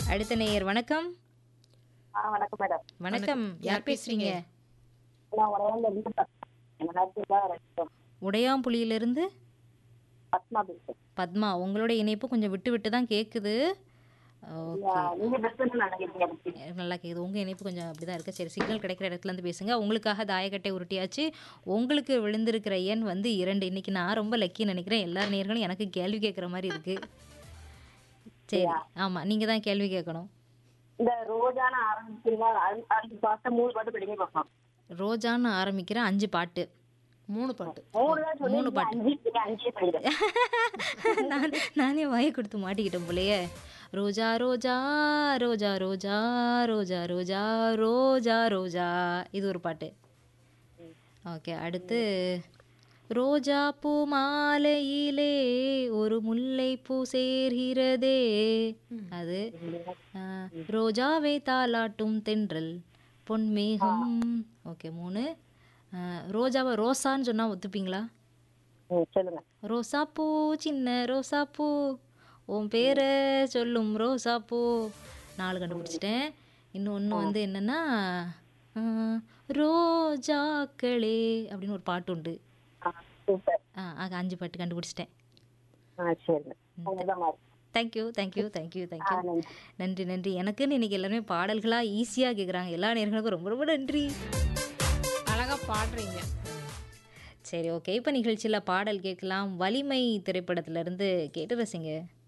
அடுத்த நேயர் வணக்கம் ஆ வணக்கம் மேடம் வணக்கம் யார் பேசுறீங்க நான் உடனே இருந்து எங்க நேரத்தில் உடையாம்புலியிலிருந்து பத்மா பேசுறேன் பத்மா உங்களோட இணைப்பு கொஞ்சம் விட்டு விட்டு தான் கேட்குது ஓகே நீங்க பெஸ்ட்னு நினைக்கிறீங்க எனக்கு. நல்லா கேட்குது உங்கள் இணைப்பு கொஞ்சம் அப்படி தான் இருக்குது சரி சிக்னல் கிடைக்கிற இடத்துல இருந்து பேசுங்க உங்களுக்காக தாயக்கட்டை உருட்டியாச்சு உங்களுக்கு விழுந்திருக்கிற எண் வந்து இரண்டு இன்னைக்கு நான் ரொம்ப லக்கின்னு நினைக்கிறேன் எல்லா நேர்களும் எனக்கு கேள்வி கேட்குற மாதிரி இருக்குது சரி ஆமாம் நீங்கள் தான் கேள்வி கேட்கணும் இந்த ரோஜான ஆரம்பிச்சீங்களா அது- அஞ்சு பாட்டு மூணு பாட்டு படிக்க பார்ப்போம் ரோஜான்னு ஆரம்பிக்கிற அஞ்சு பாட்டு மூணு பாட்டு மூணு தான் சொல்லி மூணு பாட்டு. அஞ்சு நீங்க அஞ்சே படிக்கிறேன் நான் நானே வாயை கொடுத்து மாட்டிக்கிட்டேன் போலயே ரோஜா ரோஜா ரோஜா ரோஜா ரோஜா ரோஜா ரோஜா ரோஜா இது ஒரு பாட்டு ஓகே அடுத்து ரோஜா பூ மாலையிலே ஒரு முல்லை பூ சேர்கிறதே அது ஆ, ரோஜாவை தாலாட்டும் தென்றல் பொன்மேகம் ஓகே மூணு ஆ, ரோஜாவை ரோசான்னு சொன்னா ஒத்துப்பீங்களா ம், சொல்லுங்க ரோசாப்பூ சின்ன ரோசாப்பூ உன் பேரை சொல்லும் ரோசாப்பூ நாலு கண்டுபிடிச்சிட்டேன் இன்னும் ஒன்று வந்து என்னன்னா ஆஹ், ரோஜாக்களே அப்படின்னு ஒரு பாட்டு உண்டு ஆ, சூப்பர் ஆ ஆக அஞ்சு பாட்டு கண்டுபிடிச்சிட்டேன் ஆ சரிங்க உங்கதான் மாதிரி தேங்க்யூ தேங்க்யூ தேங்க்யூ ஆ, தேங்க்யூ நன்றி. நன்றி நன்றி எனக்குன்னு இன்னைக்கு எல்லாருமே பாடல்களாக ஈஸியாக கேட்குறாங்க எல்லா நேர்களுக்கும் ரொம்ப ரொம்ப நன்றி அழகா பாடுறீங்க சரி ஓகே இப்போ நிகழ்ச்சியில் பாடல் கேட்கலாம் வலிமை திரைப்படத்திலிருந்து கேட்டு ரசிங்க